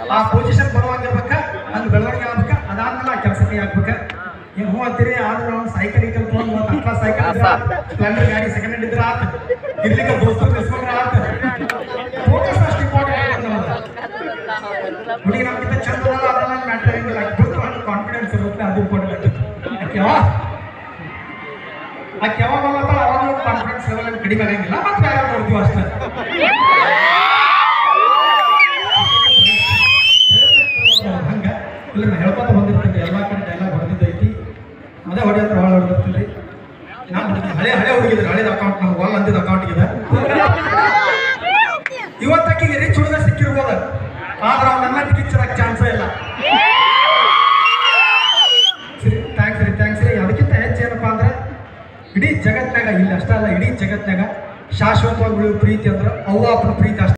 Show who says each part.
Speaker 1: ಆ ಪೊಸಿಷನ್ ಬರುವಾಗಿರ್ಬೇಕ ಅಲ್ಲಿ ಬೆಳವಣಿಗೆ ಆಗ್ಬೇಕ ಅದಾದ್ಮೇಲೆ ಆ ಕೆಲಸ ಕೈ ಹಾಕ್ಬೇಕ ಏನ್ ಹೂ ಅಂತೀರಿ ಆದ್ರೆ ನಾವು ಸೈಕಲ್ ಈಕಲ್ ತೊಗೊಂಡು ಒಂದು ಅಟ್ಲಾ ಸೈಕಲ್ ಸ್ಪ್ಲೆಂಡರ್ ಗಾಡಿ ಸೆಕೆಂಡ್ ಹ್ಯಾಂಡ್ ಇದ್ರೆ ಆತ ಇರ್ಲಿಕ್ಕೆ ದೋಸ್ತರು ಕಳ್ಸ್ಕೊಂಡ್ರೆ ಆತ ಫೋಕಸ್ ಅಷ್ಟು ಇಂಪಾರ್ಟೆಂಟ್ ಹುಡುಗಿ ನಮ್ಗಿಂತ ಚಂದ ಅದೆಲ್ಲ ಮ್ಯಾಟರ್ ಆಗಿಲ್ಲ ಕಾನ್ಫಿಡೆನ್ಸ್ ಇರುತ್ತೆ ಅದು ಇಂಪಾರ್ಟೆಂಟ್ ಯಾಕೆ ಯಾವ ಆಕೆ ಯಾವಾಗ ಬರ್ತಾಳ ಅವಾಗ ಕಾನ್ಫಿಡೆನ್ಸ್ ಲೆವೆಲ್ ಕಡಿಮೆ ಆಗಂಗಿಲ್ಲ ಮತ್ತೆ ಬೇರೆ ನೋಡ್ತೀವಿ ಅಷ್ಟೇ ಹಂಗ ಇಲ್ಲ ನಾ ಹೇಳ್ಕೊತ ಬಂದಿರ್ತೀನಿ ಎಲ್ಲ ಕಡೆ ಡೈಲಾಗ್ ಹೊಡೆದಿದ್ದೈತಿ ಅದೇ ಹೊಡಿ ಅಂದ್ರೆ ಭಾಳ ಹೊಡೆದಿರ್ತೀನಿ ನಾನು ಹುಡುಗಿ ಹಳೆ ಹಳೆ ಹುಡುಗಿದ್ರೆ ಹಳೇದು ಅಕೌಂಟ್ ನಮ್ಗೆ ವಾಲ್ ಅಂದಿದ್ದು ಅಕೌಂಟ್ ಇದೆ ಇವತ್ತಾಕಿಗೆ ರಿಚ್ ಹುಡುಗ ಸಿಕ್ಕಿರ್ಬೋದು ಆದ್ರೆ ಅವನ್ನ ಕಿಚ್ಚರಕ್ಕೆ ಚಾನ್ಸೇ ಇಲ್ಲ ಸರಿ ಥ್ಯಾಂಕ್ಸ್ ರೀ ಥ್ಯಾಂಕ್ಸ್ ರೀ ಅದಕ್ಕಿಂತ ಹೆಚ್ಚು ಏನಪ್ಪಾ ಅಂದ್ರೆ ಇಡೀ ಜಗತ್ನಾಗ ಇಲ್ಲಿ ಅಷ್ಟೇ ಅಲ್ಲ ಇಡೀ ಜಗತ್ನಾಗ ಶಾಶ್ವತವಾಗಿ ಉಳಿಯೋ ಪ್ರೀತಿ ಅಂದ್ರೆ ಅವ್ವ ಅಪ್ಪನ ಪ್ರೀತಿ ಅಷ್ಟೇ